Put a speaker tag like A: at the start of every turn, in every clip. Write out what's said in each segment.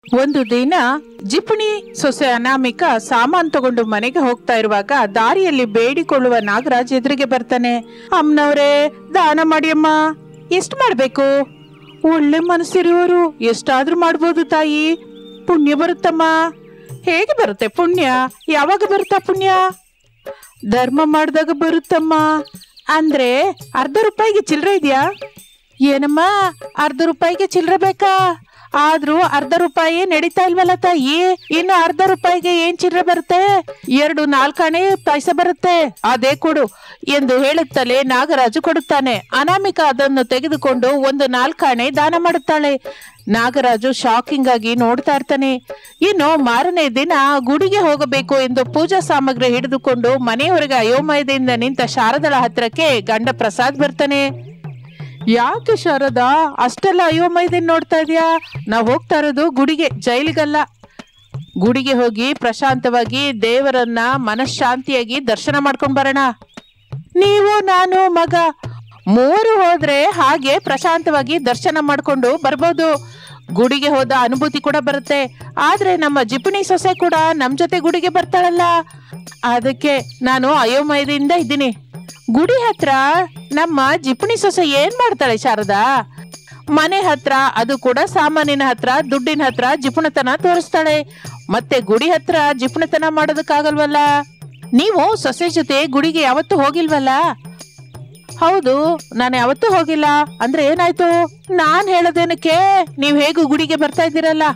A: ಒಂದು ದಿನ ಜಿಪುಣಿ ಸೊಸೆ ಅನಾಮಿಕ ಸಾಮಾನ್ ತಗೊಂಡು ಮನೆಗೆ ಹೋಗ್ತಾ ಇರುವಾಗ ದಾರಿಯಲ್ಲಿ ಬೇಡಿಕೊಳ್ಳುವ ನಾಗರಾಜ್ ಎದುರಿಗೆ ಬರ್ತಾನೆ ಅಮ್ಮನವ್ರೇ ದಾನ ಮಾಡಿ ಅಮ್ಮ ಎಷ್ಟು ಮಾಡ್ಬೇಕು ಒಳ್ಳೆ ಮನಸ್ಸಿರುವವರು ಎಷ್ಟಾದ್ರೂ ಮಾಡ್ಬೋದು ತಾಯಿ ಪುಣ್ಯ ಬರುತ್ತಮ್ಮ ಹೇಗೆ ಬರುತ್ತೆ ಪುಣ್ಯ ಯಾವಾಗ ಬರುತ್ತಾ ಪುಣ್ಯ ಧರ್ಮ ಮಾಡಿದಾಗ ಬರುತ್ತಮ್ಮ ಅಂದ್ರೆ ಅರ್ಧ ರೂಪಾಯಿಗೆ ಚಿಲ್ಲರೆ ಇದೆಯಾ ಏನಮ್ಮ ಅರ್ಧ ರೂಪಾಯಿಗೆ ಚಿಲ್ಲರೆ ಬೇಕಾ ಆದ್ರೂ ಅರ್ಧ ರೂಪಾಯಿ ನಡೀತಾ ಇಲ್ವಲ್ಲ ತಾಯಿ ಇನ್ನು ಅರ್ಧ ರೂಪಾಯಿಗೆ ಏನ್ ಚಿಲ್ಲರೆ ಬರುತ್ತೆ ಎರಡು ನಾಲ್ಕಾಣೆ ಪೈಸೆ ಬರುತ್ತೆ ಅದೇ ಕೊಡು ಎಂದು ಹೇಳುತ್ತಲೇ ನಾಗರಾಜು ಕೊಡುತ್ತಾನೆ ಅನಾಮಿಕ ಅದನ್ನು ತೆಗೆದುಕೊಂಡು ಒಂದು ನಾಲ್ಕಾಣೆ ದಾನ ಮಾಡುತ್ತಾಳೆ ನಾಗರಾಜು ಶಾಕಿಂಗ್ ಆಗಿ ನೋಡ್ತಾ ಇರ್ತಾನೆ ಇನ್ನು ಮಾರನೇ ದಿನ ಗುಡಿಗೆ ಹೋಗಬೇಕು ಎಂದು ಪೂಜಾ ಸಾಮಗ್ರಿ ಹಿಡಿದುಕೊಂಡು ಮನೆಯವರೆಗೆ ಅಯೋಮಯದಿಂದ ನಿಂತ ಶಾರದಳ ಹತ್ರಕ್ಕೆ ಗಂಡ ಪ್ರಸಾದ್ ಬರ್ತಾನೆ ಯಾಕೆ ಶಾರದಾ ಅಷ್ಟೆಲ್ಲ ಅಯೋಮಯದಿಂದ ನೋಡ್ತಾ ಇದೀಯಾ ನಾವು ಹೋಗ್ತಾ ಇರೋದು ಗುಡಿಗೆ ಜೈಲಿಗಲ್ಲ ಗುಡಿಗೆ ಹೋಗಿ ಪ್ರಶಾಂತವಾಗಿ ದೇವರನ್ನ ಮನಃಶಾಂತಿಯಾಗಿ ದರ್ಶನ ಮಾಡ್ಕೊಂಡ್ ಬರೋಣ ನೀವು ನಾನು ಮಗ ಮೂವರು ಹೋದ್ರೆ ಹಾಗೆ ಪ್ರಶಾಂತವಾಗಿ ದರ್ಶನ ಮಾಡ್ಕೊಂಡು ಬರ್ಬೋದು ಗುಡಿಗೆ ಹೋದ ಅನುಭೂತಿ ಕೂಡ ಬರುತ್ತೆ ಆದ್ರೆ ನಮ್ಮ ಜಿಪಣಿ ಸೊಸೆ ಕೂಡ ನಮ್ ಜೊತೆ ಗುಡಿಗೆ ಬರ್ತಾಳಲ್ಲ ಅದಕ್ಕೆ ನಾನು ಅಯೋಮಯದಿಂದ ಇದ್ದೀನಿ ಗುಡಿ ಹತ್ರ ನಮ್ಮ ಜಿಪಣಿ ಸೊಸೆ ಏನ್ ಮಾಡ್ತಾಳೆ ಶಾರದಾ ಮನೆ ಹತ್ರ ಅದು ಕೂಡ ಸಾಮಾನಿನ ಹತ್ರ ದುಡ್ಡಿನ ಹತ್ರ ಜಿಪುಣತನ ತೋರಿಸ್ತಾಳೆ ಮತ್ತೆ ಗುಡಿ ಹತ್ರ ಜಿಪುಣತನ ಮಾಡೋದಕ್ಕಾಗಲ್ವಲ್ಲ ನೀವು ಸೊಸೆ ಜೊತೆ ಗುಡಿಗೆ ಯಾವತ್ತೂ ಹೋಗಿಲ್ವಲ್ಲ ಹೌದು ನಾನು ಯಾವತ್ತೂ ಹೋಗಿಲ್ಲ ಅಂದ್ರೆ ಏನಾಯ್ತು ನಾನ್ ಹೇಳೋದೇನಕ್ಕೆ ನೀವ್ ಹೇಗೂ ಗುಡಿಗೆ ಬರ್ತಾ ಇದ್ದೀರಲ್ಲ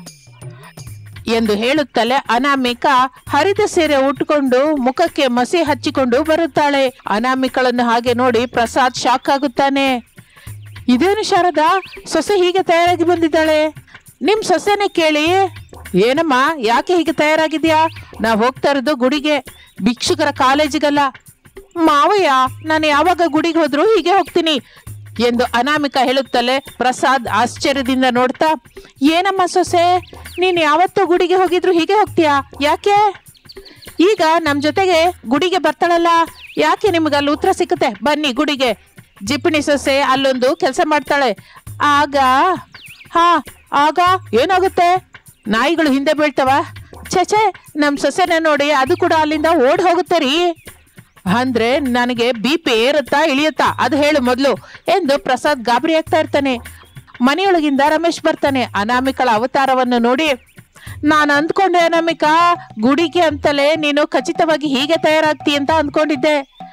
A: ಎಂದು ಹೇಳುತ್ತಲೇ ಅನಾಮಿಕ ಹರಿದ ಸೀರೆ ಉಟ್ಕೊಂಡು ಮುಖಕ್ಕೆ ಮಸಿ ಹಚ್ಚಿಕೊಂಡು ಬರುತ್ತಾಳೆ ಅನಾಮಿಕಳನ್ನು ಹಾಗೆ ನೋಡಿ ಪ್ರಸಾದ್ ಶಾಕ್ ಆಗುತ್ತಾನೆ ಇದೇನು ಶಾರದಾ ಸೊಸೆ ಹೀಗೆ ತಯಾರಾಗಿ ಬಂದಿದ್ದಾಳೆ ನಿಮ್ ಸೊಸೆನೆ ಕೇಳಿ ಏನಮ್ಮ ಯಾಕೆ ಹೀಗೆ ತಯಾರಾಗಿದ್ಯಾ ನಾ ಹೋಗ್ತಾ ಇರೋದು ಗುಡಿಗೆ ಭಿಕ್ಷುಕರ ಕಾಲೇಜಿಗಲ್ಲ ಮಾವಯ್ಯ ನಾನು ಯಾವಾಗ ಗುಡಿಗೆ ಹೋದ್ರು ಹೀಗೆ ಹೋಗ್ತೀನಿ ಎಂದು ಅನಾಮಿಕ ಹೇಳುತ್ತಲೇ ಪ್ರಸಾದ್ ಆಶ್ಚರ್ಯದಿಂದ ನೋಡ್ತಾ ಏನಮ್ಮ ಸೊಸೆ ನೀನ್ ಯಾವತ್ತೂ ಗುಡಿಗೆ ಹೋಗಿದ್ರು ಹೀಗೆ ಹೋಗ್ತೀಯಾ ಯಾಕೆ ಈಗ ನಮ್ ಜೊತೆಗೆ ಗುಡಿಗೆ ಬರ್ತಾಳಲ್ಲ ಯಾಕೆ ನಿಮ್ಗೆ ಅಲ್ಲಿ ಉತ್ತರ ಸಿಕ್ಕುತ್ತೆ ಬನ್ನಿ ಗುಡಿಗೆ ಜಿಪಣಿ ಸೊಸೆ ಅಲ್ಲೊಂದು ಕೆಲಸ ಮಾಡ್ತಾಳೆ ಆಗ ಹಾ ಆಗ ಏನಾಗುತ್ತೆ ನಾಯಿಗಳು ಹಿಂದೆ ಬೀಳ್ತವ ಛೇ ಛೇ ನಮ್ ಸೊಸೆನ ನೋಡಿ ಅದು ಕೂಡ ಅಲ್ಲಿಂದ ಓಡ್ ಹೋಗುತ್ತೆ ರೀ ಅಂದ್ರೆ ನನಗೆ ಬಿ ಪಿ ಏರುತ್ತಾ ಇಳಿಯುತ್ತಾ ಅದು ಹೇಳು ಮೊದಲು ಎಂದು ಪ್ರಸಾದ್ ಗಾಬರಿ ಆಗ್ತಾ ಇರ್ತಾನೆ ಮನೆಯೊಳಗಿಂದ ರಮೇಶ್ ಬರ್ತಾನೆ ಅನಾಮಿಕಳ ಅವತಾರವನ್ನು ನೋಡಿ ನಾನು ಅಂದ್ಕೊಂಡೆ ಅನಾಮಿಕಾ ಗುಡಿಗೆ ಅಂತಲೇ ನೀನು ಖಚಿತವಾಗಿ ಹೀಗೆ ತಯಾರಾಗ್ತಿ ಅಂತ ಅಂದ್ಕೊಂಡಿದ್ದೆ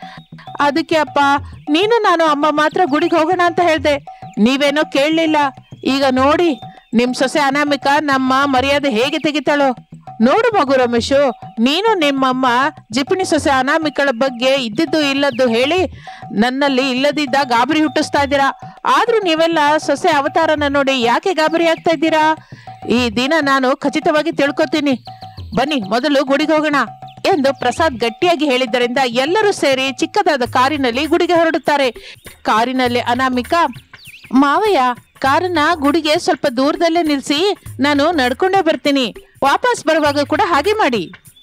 A: ಅದಕ್ಕೆ ಅಪ್ಪ ನೀನು ನಾನು ಅಮ್ಮ ಮಾತ್ರ ಗುಡಿಗೆ ಹೋಗೋಣ ಅಂತ ಹೇಳ್ದೆ ನೀವೇನೋ ಕೇಳಲಿಲ್ಲ ಈಗ ನೋಡಿ ನಿಮ್ ಸೊಸೆ ಅನಾಮಿಕ ನಮ್ಮ ಮರ್ಯಾದೆ ಹೇಗೆ ತೆಗಿತಾಳೋ ನೋಡು ಮಗು ರಮೇಶು ನೀನು ನಿಮ್ಮಮ್ಮ ಜಿಪಣಿ ಸೊಸೆ ಅನಾಮಿಕಳ ಬಗ್ಗೆ ಇದ್ದಿದ್ದು ಇಲ್ಲದ್ದು ಹೇಳಿ ನನ್ನಲ್ಲಿ ಇಲ್ಲದಿದ್ದ ಗಾಬರಿ ಹುಟ್ಟಿಸ್ತಾ ಇದ್ದೀರಾ ಆದ್ರೂ ನೀವೆಲ್ಲ ಸೊಸೆ ಅವತಾರನ ನೋಡಿ ಯಾಕೆ ಗಾಬರಿ ಆಗ್ತಾ ಇದ್ದೀರಾ ಈ ದಿನ ನಾನು ಖಚಿತವಾಗಿ ತಿಳ್ಕೊತೀನಿ ಬನ್ನಿ ಮೊದಲು ಗುಡಿಗೆ ಹೋಗೋಣ ಎಂದು ಪ್ರಸಾದ್ ಗಟ್ಟಿಯಾಗಿ ಹೇಳಿದ್ದರಿಂದ ಎಲ್ಲರೂ ಸೇರಿ ಚಿಕ್ಕದಾದ ಕಾರಿನಲ್ಲಿ ಗುಡಿಗೆ ಹೊರಡುತ್ತಾರೆ ಕಾರಿನಲ್ಲಿ ಅನಾಮಿಕಾ ಮಾವಯ್ಯ ಕಾರನ್ನ ಗುಡಿಗೆ ಸ್ವಲ್ಪ ದೂರದಲ್ಲೇ ನಿಲ್ಸಿ ನಾನು ನಡ್ಕೊಂಡೇ ಬರ್ತೀನಿ ವಾಪಸ್ ಬರುವಾಗ ಕೂಡ ಹಾಗೆ ಮಾಡಿ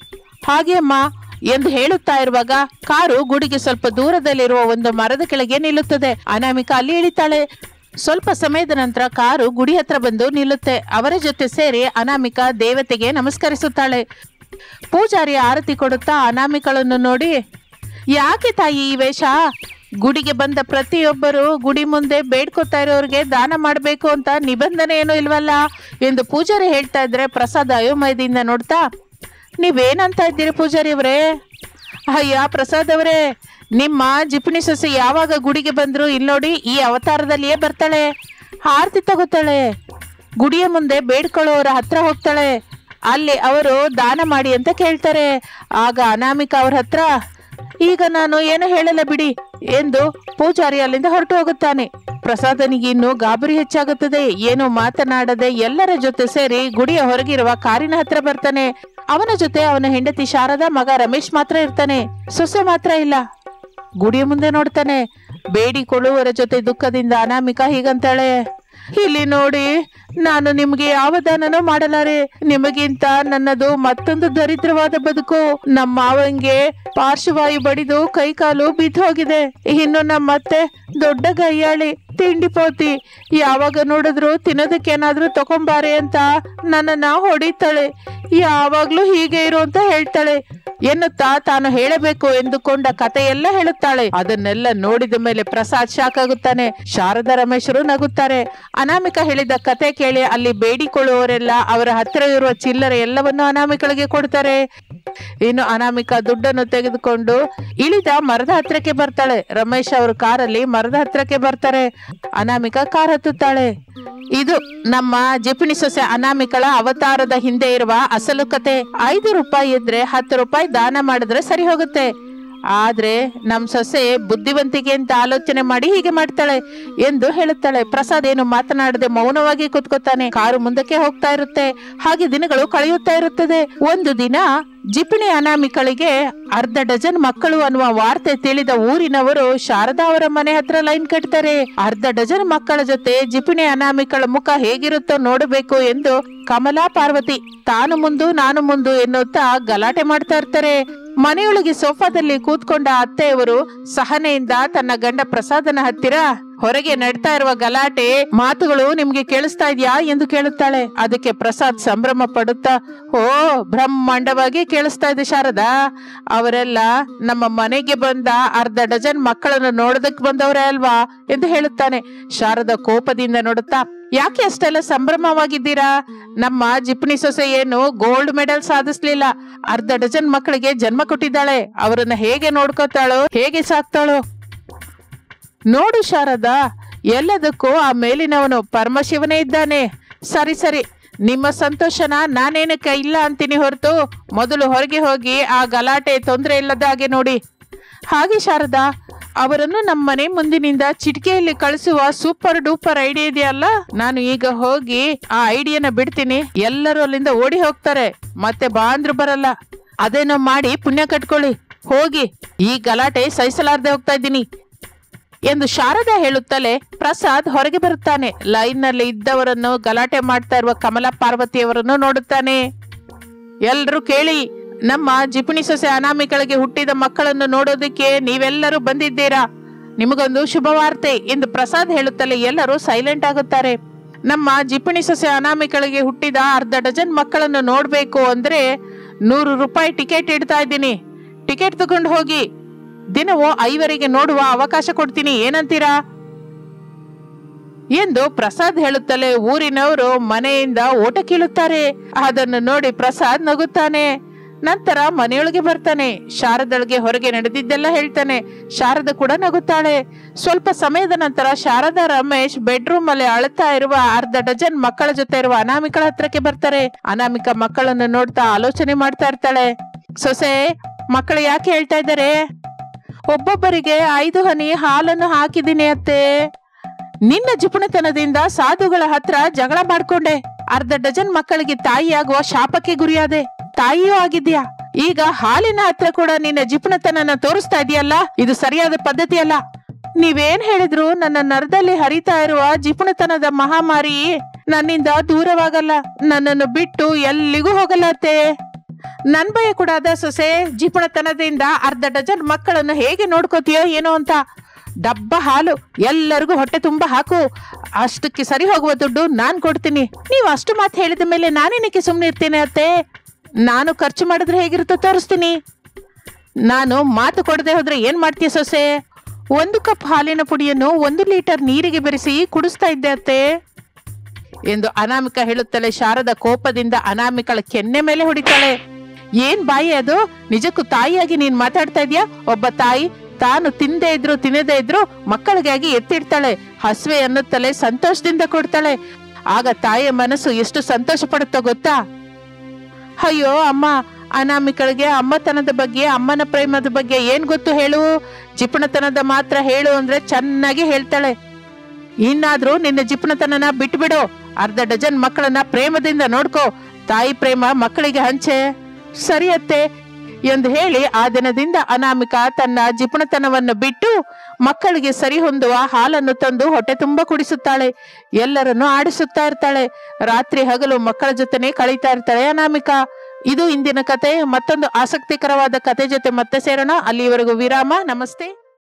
A: ಹಾಗೆ ಅಮ್ಮ ಎಂದು ಹೇಳುತ್ತಾ ಇರುವಾಗ ಕಾರು ಗುಡಿಗೆ ಸ್ವಲ್ಪ ದೂರದಲ್ಲಿರುವ ಒಂದು ಮರದ ಕೆಳಗೆ ನಿಲ್ಲುತ್ತದೆ ಅನಾಮಿಕಾ ಅಲ್ಲಿ ಇಳಿತಾಳೆ ಸ್ವಲ್ಪ ಸಮಯದ ನಂತರ ಕಾರು ಗುಡಿ ಹತ್ರ ಬಂದು ನಿಲ್ಲುತ್ತೆ ಅವರ ಜೊತೆ ಸೇರಿ ಅನಾಮಿಕಾ ದೇವತೆಗೆ ನಮಸ್ಕರಿಸುತ್ತಾಳೆ ಪೂಜಾರಿ ಆರತಿ ಕೊಡುತ್ತಾ ಅನಾಮಿಕಳನ್ನು ನೋಡಿ ಯಾಕೆ ತಾಯಿ ಈ ವೇಷ ಗುಡಿಗೆ ಬಂದ ಪ್ರತಿಯೊಬ್ಬರು ಗುಡಿ ಮುಂದೆ ಬೇಡ್ಕೊತಾ ಇರೋರಿಗೆ ದಾನ ಮಾಡಬೇಕು ಅಂತ ನಿಬಂಧನೆ ಏನೂ ಇಲ್ವಲ್ಲ ಎಂದು ಪೂಜಾರಿ ಹೇಳ್ತಾ ಇದ್ರೆ ಪ್ರಸಾದ್ ಅಯೋಮಯದಿಂದ ನೋಡ್ತಾ ನೀವೇನಂತ ಇದ್ದೀರಿ ಪೂಜಾರಿ ಅವರೇ ಅಯ್ಯ ಪ್ರಸಾದ್ ಅವರೇ ನಿಮ್ಮ ಜಿಪಣಿ ಸೊಸೆ ಯಾವಾಗ ಗುಡಿಗೆ ಬಂದ್ರು ಇಲ್ಲಿ ನೋಡಿ ಈ ಅವತಾರದಲ್ಲಿಯೇ ಬರ್ತಾಳೆ ಆರತಿ ತಗೋತಾಳೆ ಗುಡಿಯ ಮುಂದೆ ಬೇಡ್ಕೊಳ್ಳೋರ ಹತ್ರ ಹೋಗ್ತಾಳೆ ಅಲ್ಲಿ ಅವರು ದಾನ ಮಾಡಿ ಅಂತ ಕೇಳ್ತಾರೆ ಆಗ ಅನಾಮಿಕ ಅವ್ರ ಹತ್ರ ಈಗ ನಾನು ಏನು ಹೇಳಲ್ಲ ಬಿಡಿ ಎಂದು ಪೂಜಾರಿ ಅಲ್ಲಿಂದ ಹೊರಟು ಹೋಗುತ್ತಾನೆ ಪ್ರಸಾದನಿಗೆ ಇನ್ನು ಗಾಬರಿ ಹೆಚ್ಚಾಗುತ್ತದೆ ಏನು ಮಾತನಾಡದೆ ಎಲ್ಲರ ಜೊತೆ ಸೇರಿ ಗುಡಿಯ ಹೊರಗಿರುವ ಕಾರಿನ ಹತ್ರ ಬರ್ತಾನೆ ಅವನ ಜೊತೆ ಅವನ ಹೆಂಡತಿ ಶಾರದಾ ಮಗ ರಮೇಶ್ ಮಾತ್ರ ಇರ್ತಾನೆ ಸೊಸೆ ಮಾತ್ರ ಇಲ್ಲ ಗುಡಿಯ ಮುಂದೆ ನೋಡ್ತಾನೆ ಬೇಡಿಕೊಳ್ಳುವವರ ಜೊತೆ ದುಃಖದಿಂದ ಅನಾಮಿಕ ಹೀಗಂತಾಳೆ ಇಲ್ಲಿ ನೋಡಿ ನಾನು ನಿಮ್ಗೆ ಯಾವ ದಾನನೂ ಮಾಡಲಾರೆ ನಿಮಗಿಂತ ನನ್ನದು ಮತ್ತೊಂದು ದರಿದ್ರವಾದ ಬದುಕು ನಮ್ಮ ಮಾವಂಗೆ ಪಾರ್ಶ್ವವಾಯು ಬಡಿದು ಕೈಕಾಲು ಬಿದ್ದು ಹೋಗಿದೆ ಇನ್ನು ನಮ್ಮತ್ತೆ ದೊಡ್ಡ ಗಯ್ಯಾಳಿ ತಿಂಡಿ ಪೋತಿ ಯಾವಾಗ ನೋಡಿದ್ರು ತಿನ್ನೋದಕ್ಕೇನಾದ್ರೂ ತಗೊಂಬಾರೆ ಅಂತ ನನ್ನನ್ನ ಹೊಡಿತಾಳೆ ಯಾವಾಗ್ಲೂ ಹೀಗೆ ಇರು ಅಂತ ಹೇಳ್ತಾಳೆ ಎನ್ನುತ್ತಾ ತಾನು ಹೇಳಬೇಕು ಎಂದುಕೊಂಡ ಕಥೆಯೆಲ್ಲ ಹೇಳುತ್ತಾಳೆ ಅದನ್ನೆಲ್ಲ ನೋಡಿದ ಮೇಲೆ ಪ್ರಸಾದ್ ಶಾಕ್ ಆಗುತ್ತಾನೆ ಶಾರದಾ ರಮೇಶರು ನಗುತ್ತಾರೆ ಅನಾಮಿಕ ಹೇಳಿದ ಕತೆ ಕೇಳಿ ಅಲ್ಲಿ ಬೇಡಿಕೊಳ್ಳುವವರೆಲ್ಲ ಅವರ ಹತ್ತಿರ ಇರುವ ಚಿಲ್ಲರೆ ಎಲ್ಲವನ್ನು ಅನಾಮಿಕಳಿಗೆ ಕೊಡ್ತಾರೆ ಇನ್ನು ಅನಾಮಿಕ ದುಡ್ಡನ್ನು ತೆಗೆದುಕೊಂಡು ಇಳಿದ ಮರದ ಹತ್ರಕ್ಕೆ ಬರ್ತಾಳೆ ರಮೇಶ್ ಅವರು ಕಾರಲ್ಲಿ ಮರದ ಹತ್ರಕ್ಕೆ ಬರ್ತಾರೆ ಅನಾಮಿಕ ಕಾರ್ ಹತ್ತುತ್ತಾಳೆ ಇದು ನಮ್ಮ ಜಿಪಣಿ ಸೊಸೆ ಅನಾಮಿಕಳ ಅವತಾರದ ಹಿಂದೆ ಇರುವ ಅಸಲು ಕತೆ ಐದು ರೂಪಾಯಿ ಇದ್ರೆ ಹತ್ತು ರೂಪಾಯಿ ದಾನ ಮಾಡಿದ್ರೆ ಸರಿ ಹೋಗುತ್ತೆ ಆದ್ರೆ ನಮ್ ಸೊಸೆ ಬುದ್ಧಿವಂತಿಕೆ ಅಂತ ಆಲೋಚನೆ ಮಾಡಿ ಹೀಗೆ ಮಾಡ್ತಾಳೆ ಎಂದು ಹೇಳುತ್ತಾಳೆ ಪ್ರಸಾದ್ ಏನು ಮಾತನಾಡದೆ ಮೌನವಾಗಿ ಕೂತ್ಕೋತಾನೆ ಕಾರು ಮುಂದಕ್ಕೆ ಹೋಗ್ತಾ ಇರುತ್ತೆ ಹಾಗೆ ದಿನಗಳು ಕಳೆಯುತ್ತಾ ಇರುತ್ತದೆ ಒಂದು ದಿನ ಜಿಪಣಿ ಅನಾಮಿಕಳಿಗೆ ಅರ್ಧ ಡಜನ್ ಮಕ್ಕಳು ಅನ್ನುವ ವಾರ್ತೆ ತಿಳಿದ ಊರಿನವರು ಶಾರದಾ ಅವರ ಮನೆ ಹತ್ರ ಲೈನ್ ಕಟ್ತಾರೆ ಅರ್ಧ ಡಜನ್ ಮಕ್ಕಳ ಜೊತೆ ಜಿಪಣಿ ಅನಾಮಿಕಳ ಮುಖ ಹೇಗಿರುತ್ತೋ ನೋಡಬೇಕು ಎಂದು ಕಮಲಾ ಪಾರ್ವತಿ ತಾನು ಮುಂದು ನಾನು ಮುಂದು ಎನ್ನುತ್ತಾ ಗಲಾಟೆ ಮಾಡ್ತಾ ಇರ್ತಾರೆ ಮನೆಯೊಳಗೆ ಸೋಫಾದಲ್ಲಿ ಕೂತ್ಕೊಂಡ ಅತ್ತೆಯವರು ಸಹನೆಯಿಂದ ತನ್ನ ಗಂಡ ಪ್ರಸಾದನ ಹತ್ತಿರ ಹೊರಗೆ ನಡ್ತಾ ಇರುವ ಗಲಾಟೆ ಮಾತುಗಳು ನಿಮ್ಗೆ ಕೇಳಿಸ್ತಾ ಇದ್ಯಾ ಎಂದು ಕೇಳುತ್ತಾಳೆ ಅದಕ್ಕೆ ಪ್ರಸಾದ್ ಸಂಭ್ರಮ ಪಡುತ್ತಾ ಓ ಬ್ರಹ್ಮಾಂಡವಾಗಿ ಕೇಳಿಸ್ತಾ ಇದೆ ಶಾರದಾ ಅವರೆಲ್ಲ ನಮ್ಮ ಮನೆಗೆ ಬಂದ ಅರ್ಧ ಡಜನ್ ಮಕ್ಕಳನ್ನು ನೋಡೋದಕ್ಕೆ ಬಂದವರೇ ಅಲ್ವಾ ಎಂದು ಹೇಳುತ್ತಾನೆ ಶಾರದಾ ಕೋಪದಿಂದ ನೋಡುತ್ತಾ ಯಾಕೆ ಅಷ್ಟೆಲ್ಲ ಸಂಭ್ರಮವಾಗಿದ್ದೀರಾ ನಮ್ಮ ಜಿಪ್ನಿ ಸೊಸೆ ಏನು ಗೋಲ್ಡ್ ಮೆಡಲ್ ಸಾಧಿಸ್ಲಿಲ್ಲ ಅರ್ಧ ಡಜನ್ ಮಕ್ಕಳಿಗೆ ಜನ್ಮ ಕೊಟ್ಟಿದ್ದಾಳೆ ಅವರನ್ನ ಹೇಗೆ ನೋಡ್ಕೋತಾಳೋ ಹೇಗೆ ಸಾಕ್ತಾಳೋ ನೋಡು ಶಾರದಾ ಎಲ್ಲದಕ್ಕೂ ಆ ಮೇಲಿನವನು ಪರಮಶಿವನೇ ಇದ್ದಾನೆ ಸರಿ ಸರಿ ನಿಮ್ಮ ಸಂತೋಷನ ನಾನೇನಕ್ಕೆ ಇಲ್ಲ ಅಂತೀನಿ ಹೊರತು ಮೊದಲು ಹೊರಗೆ ಹೋಗಿ ಆ ಗಲಾಟೆ ತೊಂದರೆ ಇಲ್ಲದ ಹಾಗೆ ನೋಡಿ ಹಾಗೆ ಶಾರದಾ ಅವರನ್ನು ನಮ್ಮ ಮನೆ ಮುಂದಿನಿಂದ ಚಿಟಿಕೆಯಲ್ಲಿ ಕಳಿಸುವ ಸೂಪರ್ ಡೂಪರ್ ಐಡಿಯಾ ಇದೆಯಲ್ಲ ನಾನು ಈಗ ಹೋಗಿ ಆ ಐಡಿಯಾನ ಬಿಡ್ತೀನಿ ಎಲ್ಲರೂ ಅಲ್ಲಿಂದ ಓಡಿ ಹೋಗ್ತಾರೆ ಮತ್ತೆ ಬಾ ಅಂದ್ರು ಬರಲ್ಲ ಅದೇನೋ ಮಾಡಿ ಪುಣ್ಯ ಕಟ್ಕೊಳ್ಳಿ ಹೋಗಿ ಈ ಗಲಾಟೆ ಸಹಿಸಲಾರ್ದೆ ಹೋಗ್ತಾ ಇದ್ದೀನಿ ಎಂದು ಶಾರದಾ ಹೇಳುತ್ತಲೇ ಪ್ರಸಾದ್ ಹೊರಗೆ ಬರುತ್ತಾನೆ ಲೈನ್ ನಲ್ಲಿ ಇದ್ದವರನ್ನು ಗಲಾಟೆ ಮಾಡ್ತಾ ಇರುವ ಕಮಲಾ ಪಾರ್ವತಿಯವರನ್ನು ನೋಡುತ್ತಾನೆ ಎಲ್ರು ಕೇಳಿ ನಮ್ಮ ಜಿಪಣಿ ಸೊಸೆ ಅನಾಮಿಕಳಿಗೆ ಹುಟ್ಟಿದ ಮಕ್ಕಳನ್ನು ನೋಡೋದಕ್ಕೆ ನೀವೆಲ್ಲರೂ ಬಂದಿದ್ದೀರಾ ನಿಮಗೊಂದು ಶುಭವಾರ್ತೆ ಎಂದು ಪ್ರಸಾದ್ ಹೇಳುತ್ತಲೇ ಎಲ್ಲರೂ ಸೈಲೆಂಟ್ ಆಗುತ್ತಾರೆ ನಮ್ಮ ಜಿಪಣಿ ಸೊಸೆ ಅನಾಮಿಕಳಿಗೆ ಹುಟ್ಟಿದ ಅರ್ಧ ಡಜನ್ ಮಕ್ಕಳನ್ನು ನೋಡ್ಬೇಕು ಅಂದ್ರೆ ನೂರು ರೂಪಾಯಿ ಟಿಕೆಟ್ ಇಡ್ತಾ ಇದ್ದೀನಿ ಟಿಕೆಟ್ ತಗೊಂಡು ಹೋಗಿ ದಿನವೂ ಐವರಿಗೆ ನೋಡುವ ಅವಕಾಶ ಕೊಡ್ತೀನಿ ಏನಂತೀರಾ ಎಂದು ಪ್ರಸಾದ್ ಹೇಳುತ್ತಲೇ ಊರಿನವರು ಮನೆಯಿಂದ ಓಟ ಕೀಳುತ್ತಾರೆ ಅದನ್ನು ನೋಡಿ ಪ್ರಸಾದ್ ನಗುತ್ತಾನೆ ನಂತರ ಮನೆಯೊಳಗೆ ಬರ್ತಾನೆ ಶಾರದಳಿಗೆ ಹೊರಗೆ ನಡೆದಿದ್ದೆಲ್ಲ ಹೇಳ್ತಾನೆ ಶಾರದ ಕೂಡ ನಗುತ್ತಾಳೆ ಸ್ವಲ್ಪ ಸಮಯದ ನಂತರ ಶಾರದಾ ರಮೇಶ್ ಬೆಡ್ರೂಮ್ ಅಲ್ಲಿ ಅಳುತ್ತಾ ಇರುವ ಅರ್ಧ ಡಜನ್ ಮಕ್ಕಳ ಜೊತೆ ಇರುವ ಅನಾಮಿಕಳ ಹತ್ರಕ್ಕೆ ಬರ್ತಾರೆ ಅನಾಮಿಕ ಮಕ್ಕಳನ್ನು ನೋಡ್ತಾ ಆಲೋಚನೆ ಮಾಡ್ತಾ ಇರ್ತಾಳೆ ಸೊಸೆ ಮಕ್ಕಳು ಯಾಕೆ ಹೇಳ್ತಾ ಇದ್ದಾರೆ ಒಬ್ಬೊಬ್ಬರಿಗೆ ಐದು ಹನಿ ಹಾಲನ್ನು ಹಾಕಿದ್ದೀನಿ ಅತ್ತೆ ನಿನ್ನ ಜಿಪುಣತನದಿಂದ ಸಾಧುಗಳ ಹತ್ರ ಜಗಳ ಮಾಡ್ಕೊಂಡೆ ಅರ್ಧ ಡಜನ್ ಮಕ್ಕಳಿಗೆ ತಾಯಿಯಾಗುವ ಶಾಪಕ್ಕೆ ಗುರಿಯಾದೆ ತಾಯಿಯೂ ಆಗಿದ್ಯಾ ಈಗ ಹಾಲಿನ ಹತ್ರ ಕೂಡ ನಿನ್ನ ಜಿಪುಣತನನ ತೋರಿಸ್ತಾ ಇದೆಯಲ್ಲ ಇದು ಸರಿಯಾದ ಪದ್ಧತಿ ಅಲ್ಲ ನೀವೇನ್ ಹೇಳಿದ್ರು ನನ್ನ ನರದಲ್ಲಿ ಹರಿತಾ ಇರುವ ಜಿಪುಣತನದ ಮಹಾಮಾರಿ ನನ್ನಿಂದ ದೂರವಾಗಲ್ಲ ನನ್ನನ್ನು ಬಿಟ್ಟು ಎಲ್ಲಿಗೂ ಹೋಗಲ್ಲ ಅತ್ತೆ ನನ್ ಭಯ ಕೂಡ ಅದ ಸೊಸೆ ಜಿಪುಣತನದಿಂದ ಅರ್ಧ ಡಜನ್ ಮಕ್ಕಳನ್ನು ಹೇಗೆ ನೋಡ್ಕೋತೀಯೋ ಏನೋ ಅಂತ ಡಬ್ಬ ಹಾಲು ಎಲ್ಲರಿಗೂ ಹೊಟ್ಟೆ ತುಂಬ ಹಾಕು ಅಷ್ಟಕ್ಕೆ ಸರಿ ಹೋಗುವ ದುಡ್ಡು ನಾನ್ ಕೊಡ್ತೀನಿ ನೀವು ಅಷ್ಟು ಮಾತು ಹೇಳಿದ ಮೇಲೆ ನಾನೇನಕ್ಕೆ ಸುಮ್ಮನೆ ಇರ್ತೀನಿ ಅತ್ತೆ ನಾನು ಖರ್ಚು ಮಾಡಿದ್ರೆ ಹೇಗಿರುತ್ತೋ ತೋರಿಸ್ತೀನಿ ನಾನು ಮಾತು ಕೊಡದೆ ಹೋದ್ರೆ ಏನ್ ಮಾಡ್ತೀಯ ಸೊಸೆ ಒಂದು ಕಪ್ ಹಾಲಿನ ಪುಡಿಯನ್ನು ಒಂದು ಲೀಟರ್ ನೀರಿಗೆ ಬೆರೆಸಿ ಕುಡಿಸ್ತಾ ಇದ್ದೆ ಅತ್ತೆ ಎಂದು ಅನಾಮಿಕ ಹೇಳುತ್ತಲೇ ಶಾರದ ಕೋಪದಿಂದ ಅನಾಮಿಕಳ ಕೆನ್ನೆ ಮೇಲೆ ಹೊಡಿತಾಳೆ ಏನ್ ಬಾಯಿ ಅದು ನಿಜಕ್ಕೂ ತಾಯಿಯಾಗಿ ನೀನ್ ಮಾತಾಡ್ತಾ ಇದ್ಯಾ ಒಬ್ಬ ತಾಯಿ ತಾನು ತಿಂದೇ ಇದ್ರು ತಿನ್ನದೇ ಇದ್ರು ಮಕ್ಕಳಿಗಾಗಿ ಎತ್ತಿಡ್ತಾಳೆ ಹಸುವೆ ಅನ್ನುತ್ತಲೇ ಸಂತೋಷದಿಂದ ಕೊಡ್ತಾಳೆ ಆಗ ತಾಯಿಯ ಮನಸ್ಸು ಎಷ್ಟು ಸಂತೋಷ ಪಡುತ್ತೋ ಗೊತ್ತಾ ಅಯ್ಯೋ ಅಮ್ಮ ಅನಾಮಿಕಳಿಗೆ ಅಮ್ಮತನದ ಬಗ್ಗೆ ಅಮ್ಮನ ಪ್ರೇಮದ ಬಗ್ಗೆ ಏನ್ ಗೊತ್ತು ಹೇಳು ಜಿಪುಣತನದ ಮಾತ್ರ ಹೇಳು ಅಂದ್ರೆ ಚೆನ್ನಾಗಿ ಹೇಳ್ತಾಳೆ ಇನ್ನಾದ್ರೂ ನಿನ್ನ ಜಿಪುಣತನನ ಬಿಟ್ಬಿಡು ಅರ್ಧ ಡಜನ್ ಮಕ್ಕಳನ್ನ ಪ್ರೇಮದಿಂದ ನೋಡ್ಕೋ ತಾಯಿ ಪ್ರೇಮ ಮಕ್ಕಳಿಗೆ ಹಂಚೆ ಸರಿ ಅತ್ತೆ ಎಂದು ಹೇಳಿ ಆ ದಿನದಿಂದ ಅನಾಮಿಕ ತನ್ನ ಜಿಪುಣತನವನ್ನು ಬಿಟ್ಟು ಮಕ್ಕಳಿಗೆ ಸರಿ ಹೊಂದುವ ಹಾಲನ್ನು ತಂದು ಹೊಟ್ಟೆ ತುಂಬ ಕುಡಿಸುತ್ತಾಳೆ ಎಲ್ಲರನ್ನು ಆಡಿಸುತ್ತಾ ಇರ್ತಾಳೆ ರಾತ್ರಿ ಹಗಲು ಮಕ್ಕಳ ಜೊತೆನೆ ಕಳೀತಾ ಇರ್ತಾಳೆ ಅನಾಮಿಕ ಇದು ಇಂದಿನ ಕತೆ ಮತ್ತೊಂದು ಆಸಕ್ತಿಕರವಾದ ಕತೆ ಜೊತೆ ಮತ್ತೆ ಸೇರೋಣ ಅಲ್ಲಿವರೆಗೂ ವಿರಾಮ ನಮಸ್ತೆ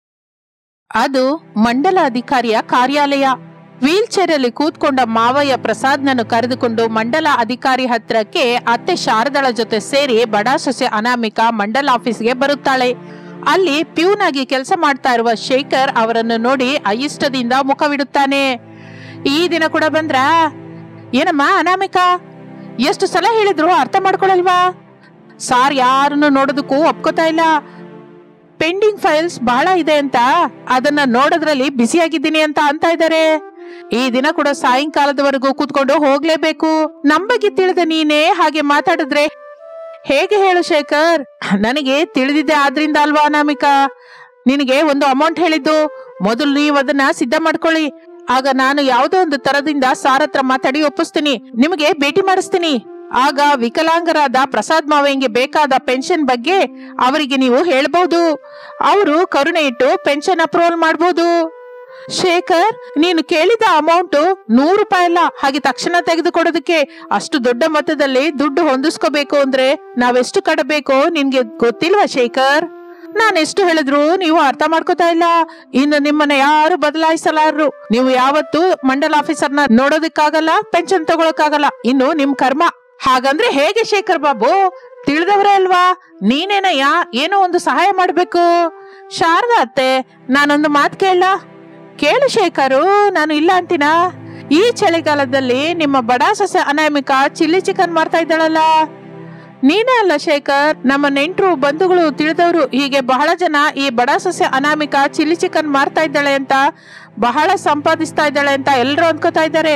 A: ಅದು ಮಂಡಲ ಅಧಿಕಾರಿಯ ಕಾರ್ಯಾಲಯ ವೀಲ್ ಚೇರ್ ಅಲ್ಲಿ ಕೂತ್ಕೊಂಡ ಮಾವಯ್ಯ ಪ್ರಸಾದ್ನನ್ನು ಕರೆದುಕೊಂಡು ಮಂಡಲ ಅಧಿಕಾರಿ ಹತ್ರಕ್ಕೆ ಅತ್ತೆ ಶಾರದಳ ಜೊತೆ ಸೇರಿ ಬಡ ಸೊಸೆ ಅನಾಮಿಕ ಮಂಡಲ ಆಫೀಸ್ಗೆ ಬರುತ್ತಾಳೆ ಅಲ್ಲಿ ಪ್ಯೂನ್ ಆಗಿ ಕೆಲಸ ಮಾಡ್ತಾ ಇರುವ ಶೇಖರ್ ಅವರನ್ನು ನೋಡಿ ಅಯಿಷ್ಟದಿಂದ ಮುಖವಿಡುತ್ತಾನೆ ಈ ದಿನ ಕೂಡ ಬಂದ್ರಾ ಏನಮ್ಮ ಅನಾಮಿಕ ಎಷ್ಟು ಸಲ ಹೇಳಿದ್ರು ಅರ್ಥ ಮಾಡ್ಕೊಳಲ್ವಾ ಸಾರ್ ಯಾರನ್ನು ನೋಡೋದಕ್ಕೂ ಒಪ್ಕೋತಾ ಇಲ್ಲ ಪೆಂಡಿಂಗ್ ಫೈಲ್ಸ್ ಬಹಳ ಇದೆ ಅಂತ ಅದನ್ನ ನೋಡೋದ್ರಲ್ಲಿ ಆಗಿದ್ದೀನಿ ಅಂತ ಅಂತ ಇದ್ದಾರೆ ಈ ದಿನ ಕೂಡ ಸಾಯಂಕಾಲದವರೆಗೂ ಕೂತ್ಕೊಂಡು ಹೋಗ್ಲೇಬೇಕು ನಮ್ ಬಗ್ಗೆ ತಿಳಿದ ನೀನೇ ಹಾಗೆ ಮಾತಾಡಿದ್ರೆ ಹೇಗೆ ಹೇಳು ಶೇಖರ್ ನನಗೆ ತಿಳಿದಿದೆ ಆದ್ರಿಂದ ಅಲ್ವಾ ಅನಾಮಿಕಾ ನಿನಗೆ ಒಂದು ಅಮೌಂಟ್ ಹೇಳಿದ್ದು ಮೊದಲು ನೀವು ಅದನ್ನ ಸಿದ್ಧ ಮಾಡ್ಕೊಳ್ಳಿ ಆಗ ನಾನು ಯಾವುದೋ ಒಂದು ತರದಿಂದ ಸಾರ್ ಹತ್ರ ಮಾತಾಡಿ ಒಪ್ಪಿಸ್ತೀನಿ ನಿಮಗೆ ಭೇಟಿ ಮಾಡಿಸ್ತೀನಿ ಆಗ ವಿಕಲಾಂಗರಾದ ಪ್ರಸಾದ್ ಮಾವಯ್ಯಂಗೆ ಬೇಕಾದ ಪೆನ್ಷನ್ ಬಗ್ಗೆ ಅವರಿಗೆ ನೀವು ಹೇಳ್ಬಹುದು ಅವರು ಕರುಣೆ ಇಟ್ಟು ಪೆನ್ಷನ್ ಅಪ್ರೂವಲ್ ಮಾಡಬಹುದು ಶೇಖರ್ ನೀನು ಕೇಳಿದ ಅಮೌಂಟ್ ನೂರು ರೂಪಾಯಿ ಅಲ್ಲ ಹಾಗೆ ತಕ್ಷಣ ತೆಗೆದುಕೊಡೋದಕ್ಕೆ ಅಷ್ಟು ದೊಡ್ಡ ಮೊತ್ತದಲ್ಲಿ ದುಡ್ಡು ಹೊಂದಿಸ್ಕೋಬೇಕು ಅಂದ್ರೆ ನಾವೆಷ್ಟು ಕಡಬೇಕು ನಿನ್ಗೆ ಗೊತ್ತಿಲ್ವಾ ಶೇಖರ್ ನಾನು ಎಷ್ಟು ಹೇಳಿದ್ರು ನೀವು ಅರ್ಥ ಮಾಡ್ಕೋತಾ ಇಲ್ಲ ಇನ್ನು ನಿಮ್ಮನ್ನ ಯಾರು ಬದಲಾಯಿಸಲಾರರು ನೀವು ಯಾವತ್ತು ಮಂಡಲ ಆಫೀಸರ್ನ ನೋಡೋದಕ್ಕಾಗಲ್ಲ ಪೆನ್ಷನ್ ತಗೊಳಕ್ಕಾಗಲ್ಲ ಇನ್ನು ನಿಮ್ ಕರ್ಮ ಹಾಗಂದ್ರೆ ಹೇಗೆ ಶೇಖರ್ ಬಾಬು ತಿಳಿದವರೇ ಅಲ್ವಾ ನೀನೇನಯ್ಯ ಏನೋ ಒಂದು ಸಹಾಯ ಮಾಡ್ಬೇಕು ಶಾರದಾ ಅತ್ತೆ ನಾನೊಂದು ಮಾತು ಕೇಳ ಕೇಳು ಶೇಖರು ನಾನು ಇಲ್ಲ ಅಂತೀನ ಈ ಚಳಿಗಾಲದಲ್ಲಿ ನಿಮ್ಮ ಬಡ ಸೊಸೆ ಅನಾಮಿಕ ಚಿಲ್ಲಿ ಚಿಕನ್ ಮಾಡ್ತಾ ಇದ್ದಾಳಲ್ಲ ನೀನೇ ಅಲ್ಲ ಶೇಖರ್ ನಮ್ಮ ನೆಂಟರು ಬಂಧುಗಳು ತಿಳಿದವರು ಹೀಗೆ ಬಹಳ ಜನ ಈ ಬಡ ಸೊಸೆ ಅನಾಮಿಕ ಚಿಲ್ಲಿ ಚಿಕನ್ ಮಾರ್ತಾ ಇದ್ದಾಳೆ ಅಂತ ಬಹಳ ಸಂಪಾದಿಸ್ತಾ ಇದ್ದಾಳೆ ಅಂತ ಎಲ್ಲರೂ ಅನ್ಕೋತಾ ಇದ್ದಾರೆ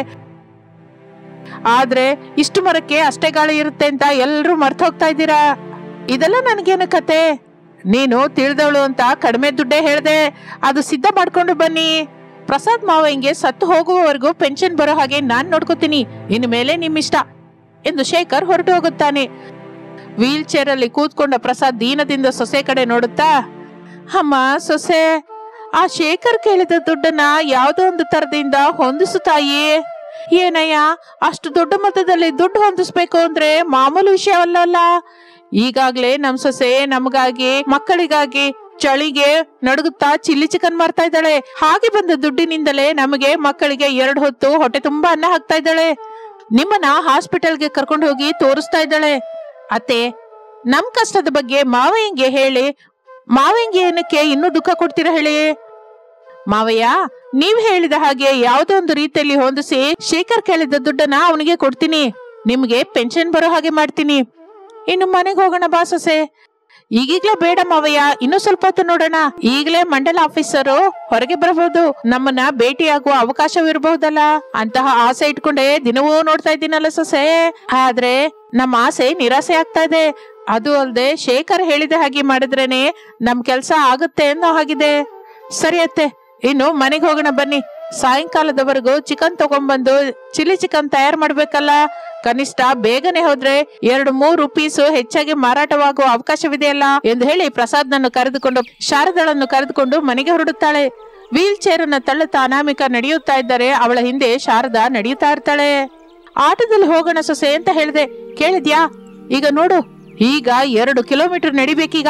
A: ಆದ್ರೆ ಇಷ್ಟು ಮರಕ್ಕೆ ಅಷ್ಟೇ ಗಾಳಿ ಇರುತ್ತೆ ಅಂತ ಎಲ್ಲರೂ ಮರ್ತ ಹೋಗ್ತಾ ಇದ್ದೀರಾ ಇದೆಲ್ಲ ನನಗೇನು ಕತೆ ನೀನು ತಿಳಿದವಳು ಅಂತ ಕಡಿಮೆ ದುಡ್ಡೇ ಹೇಳ್ದೆ ಅದು ಸಿದ್ಧ ಮಾಡ್ಕೊಂಡು ಬನ್ನಿ ಪ್ರಸಾದ್ ಮಾವಯ್ಯಂಗೆ ಸತ್ತು ಹೋಗುವವರೆಗೂ ಪೆನ್ಷನ್ ಬರೋ ಹಾಗೆ ನಾನ್ ನೋಡ್ಕೋತೀನಿ ಇನ್ನು ಮೇಲೆ ನಿಮ್ಮಿಷ್ಟ ಎಂದು ಶೇಖರ್ ಹೊರಟು ಹೋಗುತ್ತಾನೆ ವೀಲ್ ಚೇರ್ ಅಲ್ಲಿ ಕೂತ್ಕೊಂಡ ಪ್ರಸಾದ್ ದೀನದಿಂದ ಸೊಸೆ ಕಡೆ ನೋಡುತ್ತಾ ಅಮ್ಮ ಸೊಸೆ ಆ ಶೇಖರ್ ಕೇಳಿದ ದುಡ್ಡನ್ನ ಯಾವ್ದೋ ಒಂದು ತರದಿಂದ ಹೊಂದಿಸು ತಾಯಿ ಏನಯ್ಯ ಅಷ್ಟು ದೊಡ್ಡ ಮೊತ್ತದಲ್ಲಿ ದುಡ್ಡು ಹೊಂದಿಸ್ಬೇಕು ಅಂದ್ರೆ ಮಾಮೂಲು ವಿಷಯವಲ್ಲ ಈಗಾಗ್ಲೇ ನಮ್ ಸೊಸೆ ನಮಗಾಗಿ ಮಕ್ಕಳಿಗಾಗಿ ಚಳಿಗೆ ನಡುಗುತ್ತಾ ಚಿಲ್ಲಿ ಚಿಕನ್ ಮಾರ್ತಾ ಇದ್ದಾಳೆ ಹಾಗೆ ಬಂದ ದುಡ್ಡಿನಿಂದಲೇ ನಮಗೆ ಮಕ್ಕಳಿಗೆ ಎರಡು ಹೊತ್ತು ಹೊಟ್ಟೆ ತುಂಬಾ ಅನ್ನ ಹಾಕ್ತಾ ಇದ್ದಾಳೆ ನಿಮ್ಮನ್ನ ಹಾಸ್ಪಿಟಲ್ಗೆ ಕರ್ಕೊಂಡು ಹೋಗಿ ತೋರಿಸ್ತಾ ಇದ್ದಾಳೆ ಅತ್ತೆ ನಮ್ ಕಷ್ಟದ ಬಗ್ಗೆ ಮಾವಯ್ಯಂಗೆ ಹೇಳಿ ಮಾವಯ್ಯಂಗೆ ಏನಕ್ಕೆ ಇನ್ನೂ ದುಃಖ ಕೊಡ್ತೀರಾ ಹೇಳಿ ಮಾವಯ್ಯ ನೀವ್ ಹೇಳಿದ ಹಾಗೆ ಯಾವ್ದೋ ಒಂದು ರೀತಿಯಲ್ಲಿ ಹೊಂದಿಸಿ ಶೇಖರ್ ಕೇಳಿದ ದುಡ್ಡನ್ನ ಅವನಿಗೆ ಕೊಡ್ತೀನಿ ನಿಮ್ಗೆ ಪೆನ್ಷನ್ ಬರೋ ಹಾಗೆ ಮಾಡ್ತೀನಿ ಇನ್ನು ಮನೆಗೆ ಹೋಗೋಣ ಬಾ ಸೊಸೆ ಈಗೀಗ್ಲೇ ಬೇಡ ಮಾವಯ್ಯ ಇನ್ನು ಸ್ವಲ್ಪ ಹೊತ್ತು ನೋಡೋಣ ಈಗಲೇ ಮಂಡಲ ಆಫೀಸರು ಹೊರಗೆ ಬರಬಹುದು ನಮ್ಮನ್ನ ಭೇಟಿಯಾಗುವ ಅವಕಾಶವಿರಬಹುದಲ್ಲ ಅಂತಹ ಆಸೆ ಇಟ್ಕೊಂಡೆ ದಿನವೂ ನೋಡ್ತಾ ಇದ್ದೀನಲ್ಲ ಸೊಸೆ ಆದ್ರೆ ನಮ್ಮ ಆಸೆ ನಿರಾಸೆ ಆಗ್ತಾ ಇದೆ ಅದು ಅಲ್ದೆ ಶೇಖರ್ ಹೇಳಿದ ಹಾಗೆ ಮಾಡಿದ್ರೇನೆ ನಮ್ ಕೆಲ್ಸ ಆಗುತ್ತೆ ಅನ್ನೋ ಹಾಗಿದೆ ಸರಿ ಅತ್ತೆ ಇನ್ನು ಮನೆಗೆ ಹೋಗೋಣ ಬನ್ನಿ ಸಾಯಂಕಾಲದವರೆಗೂ ಚಿಕನ್ ತಗೊಂಡ್ಬಂದು ಚಿಲ್ಲಿ ಚಿಕನ್ ತಯಾರು ಮಾಡ್ಬೇಕಲ್ಲ ಕನಿಷ್ಠ ಬೇಗನೆ ಹೋದ್ರೆ ಎರಡು ಮೂರು ಪೀಸು ಹೆಚ್ಚಾಗಿ ಮಾರಾಟವಾಗುವ ಅವಕಾಶವಿದೆಯಲ್ಲ ಎಂದು ಹೇಳಿ ಪ್ರಸಾದ್ನನ್ನು ಕರೆದುಕೊಂಡು ಶಾರದಳನ್ನು ಕರೆದುಕೊಂಡು ಮನೆಗೆ ಹೊರಡುತ್ತಾಳೆ ವೀಲ್ ಚೇರ್ ಅನ್ನ ತಳ್ಳುತ್ತಾ ಅನಾಮಿಕ ನಡೆಯುತ್ತಾ ಇದ್ದರೆ ಅವಳ ಹಿಂದೆ ಶಾರದಾ ನಡೆಯುತ್ತಾ ಇರ್ತಾಳೆ ಆಟೋದಲ್ಲಿ ಹೋಗೋಣ ಸೊಸೆ ಅಂತ ಹೇಳಿದೆ ಕೇಳಿದ್ಯಾ ಈಗ ನೋಡು ಈಗ ಎರಡು ಕಿಲೋಮೀಟರ್ ನಡಿಬೇಕೀಗ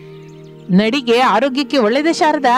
A: ನಡಿಗೆ ಆರೋಗ್ಯಕ್ಕೆ ಒಳ್ಳೇದೇ ಶಾರದಾ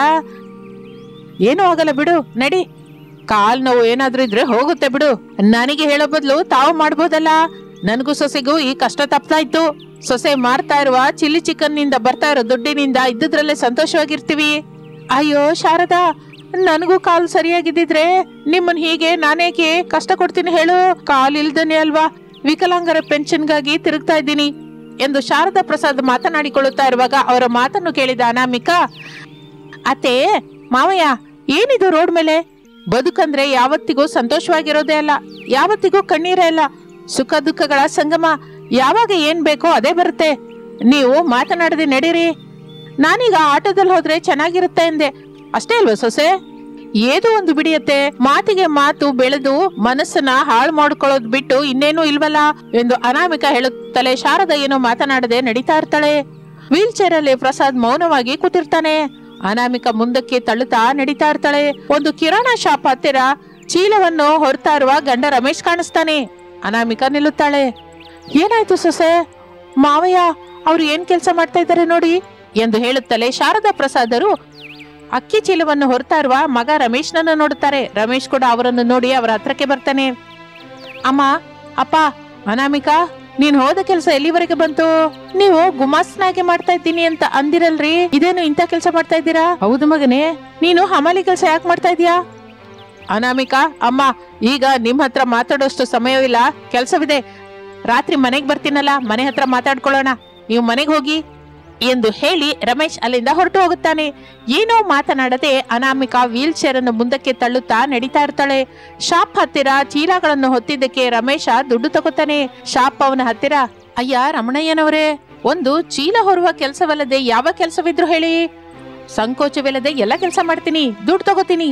A: ಏನೂ ಆಗಲ್ಲ ಬಿಡು ನಡಿ ಕಾಲ್ ನೋವು ಏನಾದ್ರೂ ಇದ್ರೆ ಹೋಗುತ್ತೆ ಬಿಡು ನನಗೆ ಹೇಳೋ ಬದಲು ತಾವು ಮಾಡ್ಬೋದಲ್ಲ ನನಗೂ ಸೊಸೆಗೂ ಈ ಕಷ್ಟ ತಪ್ತಾ ಇತ್ತು ಸೊಸೆ ಮಾಡ್ತಾ ಇರುವ ಚಿಲ್ಲಿ ಚಿಕನ್ ನಿಂದ ಬರ್ತಾ ಇರೋ ದುಡ್ಡಿನಿಂದ ಇದ್ದುದ್ರಲ್ಲೇ ಸಂತೋಷವಾಗಿರ್ತೀವಿ ಅಯ್ಯೋ ಶಾರದಾ ನನಗೂ ಕಾಲ್ ಸರಿಯಾಗಿದ್ದಿದ್ರೆ ನಿಮ್ಮನ್ ಹೀಗೆ ನಾನೇಕೆ ಕಷ್ಟ ಕೊಡ್ತೀನಿ ಹೇಳು ಕಾಲ್ ಇಲ್ದನೆ ಅಲ್ವಾ ವಿಕಲಾಂಗರ ಪೆನ್ಷನ್ಗಾಗಿ ತಿರುಗ್ತಾ ಇದ್ದೀನಿ ಎಂದು ಶಾರದಾ ಪ್ರಸಾದ್ ಮಾತನಾಡಿಕೊಳ್ಳುತ್ತಾ ಇರುವಾಗ ಅವರ ಮಾತನ್ನು ಕೇಳಿದ ಅನಾಮಿಕಾ ಅತ್ತೆ ಮಾವಯ್ಯ ಏನಿದು ರೋಡ್ ಮೇಲೆ ಬದುಕಂದ್ರೆ ಯಾವತ್ತಿಗೂ ಸಂತೋಷವಾಗಿರೋದೇ ಅಲ್ಲ ಯಾವತ್ತಿಗೂ ಕಣ್ಣೀರೇ ಅಲ್ಲ ಸುಖ ದುಃಖಗಳ ಸಂಗಮ ಯಾವಾಗ ಏನ್ ಬೇಕೋ ಅದೇ ಬರುತ್ತೆ ನೀವು ಮಾತನಾಡದೆ ನಡೀರಿ ನಾನೀಗ ಆಟೋದಲ್ಲಿ ಹೋದ್ರೆ ಚೆನ್ನಾಗಿರುತ್ತೆ ಎಂದೆ ಅಷ್ಟೇ ಅಲ್ವಾ ಸೊಸೆ ಏದೋ ಒಂದು ಬಿಡಿಯತ್ತೆ ಮಾತಿಗೆ ಮಾತು ಬೆಳೆದು ಮನಸ್ಸನ್ನ ಹಾಳು ಮಾಡ್ಕೊಳ್ಳೋದ್ ಬಿಟ್ಟು ಇನ್ನೇನು ಇಲ್ವಲ್ಲ ಎಂದು ಅನಾಮಿಕ ಹೇಳುತ್ತಲೇ ಶಾರದ ಏನು ಮಾತನಾಡದೆ ನಡೀತಾ ಇರ್ತಾಳೆ ವೀಲ್ ಚೇರ್ ಅಲ್ಲಿ ಪ್ರಸಾದ್ ಮೌನವಾಗಿ ಕೂತಿರ್ತಾನೆ ಅನಾಮಿಕ ಮುಂದಕ್ಕೆ ತಳ್ಳುತ್ತಾ ನಡೀತಾ ಇರ್ತಾಳೆ ಒಂದು ಕಿರಾಣಾ ಶಾಪ್ ಹತ್ತಿರ ಚೀಲವನ್ನು ಹೊರ್ತಾ ಇರುವ ಗಂಡ ರಮೇಶ್ ಕಾಣಿಸ್ತಾನೆ ಅನಾಮಿಕ ನಿಲ್ಲುತ್ತಾಳೆ ಏನಾಯ್ತು ಸೊಸೆ ಮಾವಯ್ಯ ಅವ್ರು ಏನ್ ಕೆಲಸ ಮಾಡ್ತಾ ಇದ್ದಾರೆ ನೋಡಿ ಎಂದು ಹೇಳುತ್ತಲೇ ಶಾರದಾ ಪ್ರಸಾದರು ಅಕ್ಕಿ ಚೀಲವನ್ನು ಹೊರ್ತಾ ಇರುವ ಮಗ ರಮೇಶ್ನನ್ನು ನೋಡುತ್ತಾರೆ ರಮೇಶ್ ಕೂಡ ಅವರನ್ನು ನೋಡಿ ಅವರ ಹತ್ರಕ್ಕೆ ಬರ್ತಾನೆ ಅಮ್ಮ ಅಪ್ಪ ಅನಾಮಿಕಾ ನೀನ್ ಹೋದ ಕೆಲಸ ಎಲ್ಲಿವರೆಗೆ ಬಂತು ನೀವು ಗುಮಾಸ್ನಾಗೆ ಮಾಡ್ತಾ ಇದ್ದೀನಿ ಅಂತ ಅಂದಿರಲ್ರಿ ಇದೇನು ಇಂಥ ಕೆಲಸ ಮಾಡ್ತಾ ಇದ್ದೀರಾ ಹೌದು ಮಗನೇ ನೀನು ಹಮಾಲಿ ಕೆಲಸ ಯಾಕೆ ಮಾಡ್ತಾ ಇದೀಯಾ ಅನಾಮಿಕಾ ಅಮ್ಮ ಈಗ ನಿಮ್ ಹತ್ರ ಮಾತಾಡೋಷ್ಟು ಸಮಯವಿಲ್ಲ ಕೆಲಸವಿದೆ ರಾತ್ರಿ ಮನೆಗೆ ಬರ್ತೀನಲ್ಲ ಮನೆ ಹತ್ರ ಮಾತಾಡ್ಕೊಳ್ಳೋಣ ನೀವು ಮನೆಗೆ ಹೋಗಿ ಎಂದು ಹೇಳಿ ರಮೇಶ್ ಅಲ್ಲಿಂದ ಹೊರಟು ಹೋಗುತ್ತಾನೆ ಏನೋ ಮಾತನಾಡದೆ ಅನಾಮಿಕಾ ವೀಲ್ ಚೇರ್ ಅನ್ನು ಮುಂದಕ್ಕೆ ತಳ್ಳುತ್ತಾ ನಡೀತಾ ಇರ್ತಾಳೆ ಶಾಪ್ ಹತ್ತಿರ ಚೀಲಗಳನ್ನು ಹೊತ್ತಿದ್ದಕ್ಕೆ ರಮೇಶ ದುಡ್ಡು ತಗೋತಾನೆ ಶಾಪ್ ಅವನ ಹತ್ತಿರ ಅಯ್ಯ ರಮಣಯ್ಯನವರೇ ಒಂದು ಚೀಲ ಹೊರುವ ಕೆಲಸವಲ್ಲದೆ ಯಾವ ಕೆಲಸವಿದ್ರು ಹೇಳಿ ಸಂಕೋಚವಿಲ್ಲದೆ ಎಲ್ಲ ಕೆಲಸ ಮಾಡ್ತೀನಿ ದುಡ್ಡು ತಗೋತೀನಿ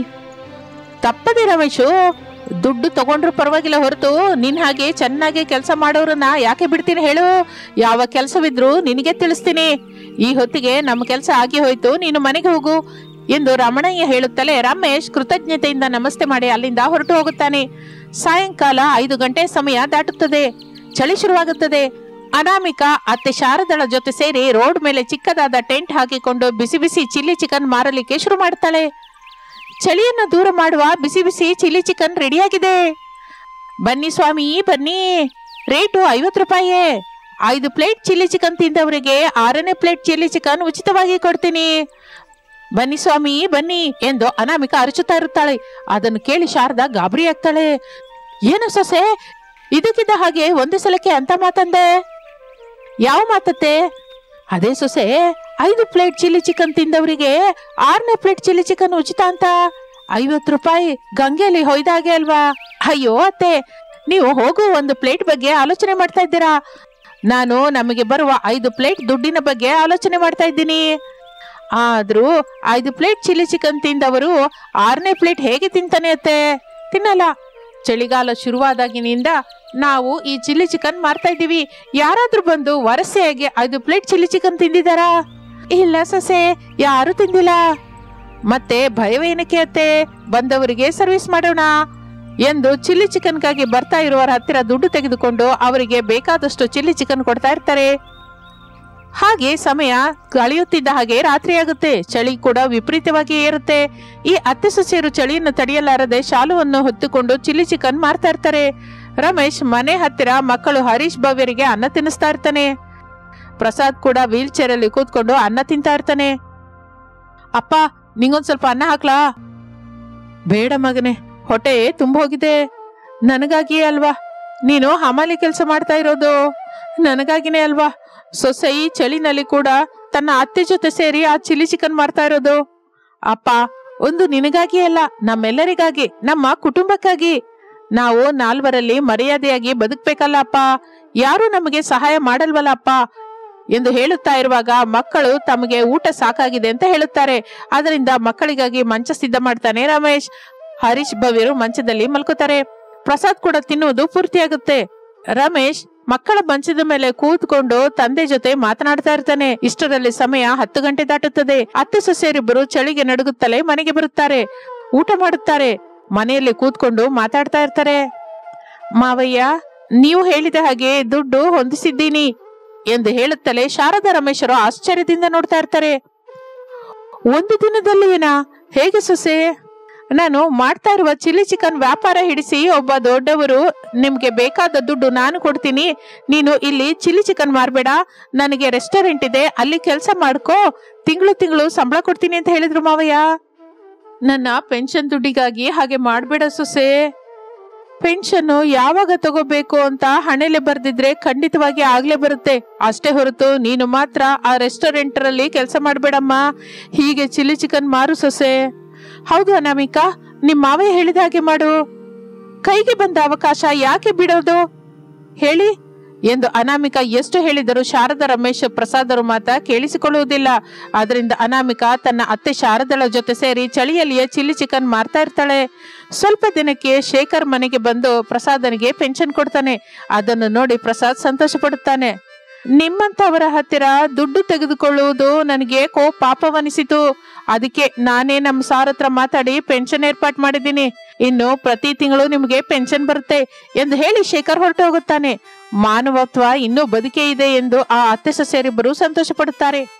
A: ತಪ್ಪದೆ ರಮೇಶು ದುಡ್ಡು ತಗೊಂಡ್ರು ಪರವಾಗಿಲ್ಲ ಹೊರತು ನಿನ್ ಹಾಗೆ ಚೆನ್ನಾಗಿ ಕೆಲಸ ಮಾಡೋರನ್ನ ಯಾಕೆ ಬಿಡ್ತೀನಿ ಹೇಳು ಯಾವ ಕೆಲಸವಿದ್ರು ನಿನಗೆ ತಿಳಿಸ್ತೀನಿ ಈ ಹೊತ್ತಿಗೆ ನಮ್ಮ ಕೆಲಸ ಆಗಿ ಹೋಯ್ತು ನೀನು ಮನೆಗೆ ಹೋಗು ಎಂದು ರಮಣಯ್ಯ ಹೇಳುತ್ತಲೇ ರಮೇಶ್ ಕೃತಜ್ಞತೆಯಿಂದ ನಮಸ್ತೆ ಮಾಡಿ ಅಲ್ಲಿಂದ ಹೊರಟು ಹೋಗುತ್ತಾನೆ ಸಾಯಂಕಾಲ ಐದು ಗಂಟೆ ಸಮಯ ದಾಟುತ್ತದೆ ಚಳಿ ಶುರುವಾಗುತ್ತದೆ ಅನಾಮಿಕಾ ಅತ್ತೆ ಶಾರದಳ ಜೊತೆ ಸೇರಿ ರೋಡ್ ಮೇಲೆ ಚಿಕ್ಕದಾದ ಟೆಂಟ್ ಹಾಕಿಕೊಂಡು ಬಿಸಿ ಬಿಸಿ ಚಿಲ್ಲಿ ಚಿಕನ್ ಮಾರಲಿಕ್ಕೆ ಶುರು ಮಾಡ್ತಾಳೆ ಚಳಿಯನ್ನು ದೂರ ಮಾಡುವ ಬಿಸಿ ಬಿಸಿ ಚಿಲ್ಲಿ ಚಿಕನ್ ರೆಡಿಯಾಗಿದೆ ಬನ್ನಿ ಸ್ವಾಮಿ ಬನ್ನಿ ರೇಟು ಐವತ್ತು ರೂಪಾಯಿ ಐದು ಪ್ಲೇಟ್ ಚಿಲ್ಲಿ ಚಿಕನ್ ತಿಂದವರಿಗೆ ಆರನೇ ಪ್ಲೇಟ್ ಚಿಲ್ಲಿ ಚಿಕನ್ ಉಚಿತವಾಗಿ ಕೊಡ್ತೀನಿ ಬನ್ನಿ ಸ್ವಾಮಿ ಬನ್ನಿ ಎಂದು ಅನಾಮಿಕ ಅರಚುತ್ತಾ ಇರುತ್ತಾಳೆ ಅದನ್ನು ಕೇಳಿ ಶಾರದಾ ಗಾಬರಿ ಆಗ್ತಾಳೆ ಏನು ಸೊಸೆ ಇದಕ್ಕಿದ್ದ ಹಾಗೆ ಒಂದು ಸಲಕ್ಕೆ ಅಂತ ಮಾತಂದೆ ಯಾವ ಮಾತತ್ತೆ ಅದೇ ಸೊಸೆ ಐದು ಪ್ಲೇಟ್ ಚಿಲ್ಲಿ ಚಿಕನ್ ತಿಂದವರಿಗೆ ಆರನೇ ಪ್ಲೇಟ್ ಚಿಲ್ಲಿ ಚಿಕನ್ ಉಚಿತ ಅಂತ ಐವತ್ತು ರೂಪಾಯಿ ಗಂಗೆಯಲ್ಲಿ ಹೊಯ್ದಾಗೆ ಅಲ್ವಾ ಅಯ್ಯೋ ಅತ್ತೆ ನೀವು ಹೋಗು ಒಂದು ಪ್ಲೇಟ್ ಬಗ್ಗೆ ಆಲೋಚನೆ ಮಾಡ್ತಾ ಇದ್ದೀರಾ ನಾನು ನಮಗೆ ಬರುವ ಐದು ಪ್ಲೇಟ್ ದುಡ್ಡಿನ ಬಗ್ಗೆ ಆಲೋಚನೆ ಮಾಡ್ತಾ ಇದ್ದೀನಿ ಆದ್ರೂ ಐದು ಪ್ಲೇಟ್ ಚಿಲ್ಲಿ ಚಿಕನ್ ತಿಂದವರು ಆರನೇ ಪ್ಲೇಟ್ ಹೇಗೆ ತಿಂತಾನೆ ಅತ್ತೆ ತಿನ್ನಲ್ಲ ಚಳಿಗಾಲ ಶುರುವಾದಾಗಿನಿಂದ ನಾವು ಈ ಚಿಲ್ಲಿ ಚಿಕನ್ ಮಾರ್ತಾ ಇದ್ದೀವಿ ಯಾರಾದ್ರೂ ಬಂದು ವರಸೆಯಾಗಿ ಐದು ಪ್ಲೇಟ್ ಚಿಲ್ಲಿ ಚಿಕನ್ ತಿಂದಿದಾರಾ ಇಲ್ಲ ಸೊಸೆ ಯಾರು ತಿಂದಿಲ್ಲ ಮತ್ತೆ ಭಯವೇನಕ್ಕೆ ಅತ್ತೆ ಬಂದವರಿಗೆ ಸರ್ವಿಸ್ ಮಾಡೋಣ ಎಂದು ಚಿಲ್ಲಿ ಚಿಕನ್ಗಾಗಿ ಬರ್ತಾ ಇರುವವರ ಹತ್ತಿರ ದುಡ್ಡು ತೆಗೆದುಕೊಂಡು ಅವರಿಗೆ ಬೇಕಾದಷ್ಟು ಚಿಲ್ಲಿ ಚಿಕನ್ ಕೊಡ್ತಾ ಇರ್ತಾರೆ ಹಾಗೆ ಸಮಯ ಕಳೆಯುತ್ತಿದ್ದ ಹಾಗೆ ರಾತ್ರಿಯಾಗುತ್ತೆ ಚಳಿ ಕೂಡ ವಿಪರೀತವಾಗಿ ಏರುತ್ತೆ ಈ ಅತ್ತೆ ಸೊಸೆಯರು ಚಳಿಯನ್ನು ತಡೆಯಲಾರದೆ ಶಾಲುವನ್ನು ಹೊತ್ತುಕೊಂಡು ಚಿಲ್ಲಿ ಚಿಕನ್ ಮಾರ್ತಾ ಇರ್ತಾರೆ ರಮೇಶ್ ಮನೆ ಹತ್ತಿರ ಮಕ್ಕಳು ಹರೀಶ್ ಭವ್ಯರಿಗೆ ಅನ್ನ ತಿನ್ನಿಸ್ತಾ ಇರ್ತಾನೆ ಪ್ರಸಾದ್ ಕೂಡ ವೀಲ್ ಚೇರ್ ಅಲ್ಲಿ ಕೂತ್ಕೊಂಡು ಅನ್ನ ತಿಂತಾ ಇರ್ತಾನೆ ಅಪ್ಪ ನಿಂಗೊಂದ್ ಸ್ವಲ್ಪ ಅನ್ನ ಹಾಕ್ಲಾ ಬೇಡ ಮಗನೆ ಹೊಟ್ಟೆ ತುಂಬ ಹೋಗಿದೆ ನನಗಾಗಿಯೇ ಅಲ್ವಾ ನೀನು ಹಮಾಲಿ ಕೆಲಸ ಮಾಡ್ತಾ ಇರೋದು ನನಗಾಗಿನೇ ಅಲ್ವಾ ಸೊಸೆ ಈ ಚಳಿನಲ್ಲಿ ಕೂಡ ತನ್ನ ಅತ್ತೆ ಜೊತೆ ಸೇರಿ ಆ ಚಿಲ್ಲಿ ಚಿಕನ್ ಮಾಡ್ತಾ ಇರೋದು ಅಪ್ಪ ಒಂದು ನಿನಗಾಗಿ ಅಲ್ಲ ನಮ್ಮೆಲ್ಲರಿಗಾಗಿ ನಮ್ಮ ಕುಟುಂಬಕ್ಕಾಗಿ ನಾವು ನಾಲ್ವರಲ್ಲಿ ಮರ್ಯಾದೆಯಾಗಿ ಬದುಕ್ಬೇಕಲ್ಲ ಅಪ್ಪ ಯಾರು ನಮಗೆ ಸಹಾಯ ಮಾಡಲ್ವಲ್ಲ ಅಪ್ಪ ಎಂದು ಹೇಳುತ್ತಾ ಇರುವಾಗ ಮಕ್ಕಳು ತಮಗೆ ಊಟ ಸಾಕಾಗಿದೆ ಅಂತ ಹೇಳುತ್ತಾರೆ ಅದರಿಂದ ಮಕ್ಕಳಿಗಾಗಿ ಮಂಚ ಸಿದ್ಧ ಮಾಡ್ತಾನೆ ರಮೇಶ್ ಹರೀಶ್ ಭವ್ಯರು ಮಂಚದಲ್ಲಿ ಮಲ್ಕೋತಾರೆ ಪ್ರಸಾದ್ ಕೂಡ ತಿನ್ನುವುದು ಪೂರ್ತಿಯಾಗುತ್ತೆ ರಮೇಶ್ ಮಕ್ಕಳ ಮಂಚದ ಮೇಲೆ ಕೂತ್ಕೊಂಡು ತಂದೆ ಜೊತೆ ಮಾತನಾಡ್ತಾ ಇರ್ತಾನೆ ಇಷ್ಟರಲ್ಲಿ ಸಮಯ ಹತ್ತು ಗಂಟೆ ದಾಟುತ್ತದೆ ಅತ್ತೆ ಸೊಸೆಯರಿಬ್ಬರು ಚಳಿಗೆ ನಡುಗುತ್ತಲೇ ಮನೆಗೆ ಬರುತ್ತಾರೆ ಊಟ ಮಾಡುತ್ತಾರೆ ಮನೆಯಲ್ಲಿ ಕೂತ್ಕೊಂಡು ಮಾತಾಡ್ತಾ ಇರ್ತಾರೆ ಮಾವಯ್ಯ ನೀವು ಹೇಳಿದ ಹಾಗೆ ದುಡ್ಡು ಹೊಂದಿಸಿದ್ದೀನಿ ಎಂದು ಹೇಳುತ್ತಲೇ ಶಾರದಾ ರಮೇಶರು ಆಶ್ಚರ್ಯದಿಂದ ನೋಡ್ತಾ ಇರ್ತಾರೆ ಒಂದು ದಿನದಲ್ಲಿ ಏನಾ ಹೇಗೆ ಸೊಸೆ ನಾನು ಮಾಡ್ತಾ ಇರುವ ಚಿಲ್ಲಿ ಚಿಕನ್ ವ್ಯಾಪಾರ ಹಿಡಿಸಿ ಒಬ್ಬ ದೊಡ್ಡವರು ನಿಮ್ಗೆ ಬೇಕಾದ ದುಡ್ಡು ನಾನು ಕೊಡ್ತೀನಿ ನೀನು ಇಲ್ಲಿ ಚಿಲ್ಲಿ ಚಿಕನ್ ಮಾರ್ಬೇಡ ನನಗೆ ರೆಸ್ಟೋರೆಂಟ್ ಇದೆ ಅಲ್ಲಿ ಕೆಲಸ ಮಾಡ್ಕೋ ತಿಂಗಳು ತಿಂಗಳು ಸಂಬಳ ಕೊಡ್ತೀನಿ ಅಂತ ಹೇಳಿದ್ರು ಮಾವಯ್ಯ ನನ್ನ ಪೆನ್ಷನ್ ದುಡ್ಡಿಗಾಗಿ ಹಾಗೆ ಮಾಡಬೇಡ ಸೊಸೆ ಪೆನ್ಷನ್ ಯಾವಾಗ ತಗೋಬೇಕು ಅಂತ ಹಣೆಲೆ ಬರ್ದಿದ್ರೆ ಖಂಡಿತವಾಗಿ ಆಗ್ಲೇ ಬರುತ್ತೆ ಅಷ್ಟೇ ಹೊರತು ನೀನು ಮಾತ್ರ ಆ ರೆಸ್ಟೋರೆಂಟ್ ರಲ್ಲಿ ಕೆಲಸ ಮಾಡಬೇಡಮ್ಮ ಹೀಗೆ ಚಿಲ್ಲಿ ಚಿಕನ್ ಮಾರು ಸೊಸೆ ಹೌದು ಅನಾಮಿಕಾ ನಿಮ್ ಮಾವಯ್ಯ ಹೇಳಿದ ಹಾಗೆ ಮಾಡು ಕೈಗೆ ಬಂದ ಅವಕಾಶ ಯಾಕೆ ಬಿಡೋದು ಹೇಳಿ ಎಂದು ಅನಾಮಿಕಾ ಎಷ್ಟು ಹೇಳಿದರೂ ಶಾರದಾ ರಮೇಶ್ ಪ್ರಸಾದರು ಮಾತ ಕೇಳಿಸಿಕೊಳ್ಳುವುದಿಲ್ಲ ಅದರಿಂದ ಅನಾಮಿಕಾ ತನ್ನ ಅತ್ತೆ ಶಾರದಳ ಜೊತೆ ಸೇರಿ ಚಳಿಯಲ್ಲಿಯೇ ಚಿಲ್ಲಿ ಚಿಕನ್ ಮಾರ್ತಾ ಇರ್ತಾಳೆ ಸ್ವಲ್ಪ ದಿನಕ್ಕೆ ಶೇಖರ್ ಮನೆಗೆ ಬಂದು ಪ್ರಸಾದನಿಗೆ ಪೆನ್ಷನ್ ಕೊಡ್ತಾನೆ ಅದನ್ನು ನೋಡಿ ಪ್ರಸಾದ್ ಸಂತೋಷ ಪಡುತ್ತಾನೆ ನಿಮ್ಮಂತವರ ಹತ್ತಿರ ದುಡ್ಡು ತೆಗೆದುಕೊಳ್ಳುವುದು ನನಗೆ ಕೋ ಪಾಪವನಿಸಿತು ಅದಕ್ಕೆ ನಾನೇ ನಮ್ಮ ಸಾರ್ ಹತ್ರ ಮಾತಾಡಿ ಪೆನ್ಷನ್ ಏರ್ಪಾಟ್ ಮಾಡಿದ್ದೀನಿ ಇನ್ನು ಪ್ರತಿ ತಿಂಗಳು ನಿಮಗೆ ಪೆನ್ಷನ್ ಬರುತ್ತೆ ಎಂದು ಹೇಳಿ ಶೇಖರ್ ಹೊರಟು ಹೋಗುತ್ತಾನೆ ಮಾನವತ್ವ ಇನ್ನೂ ಬದುಕೇ ಇದೆ ಎಂದು ಆ ಅತ್ತೆ ಸೊಸೆಯರಿಬ್ಬರು ಸಂತೋಷ ಪಡುತ್ತಾರೆ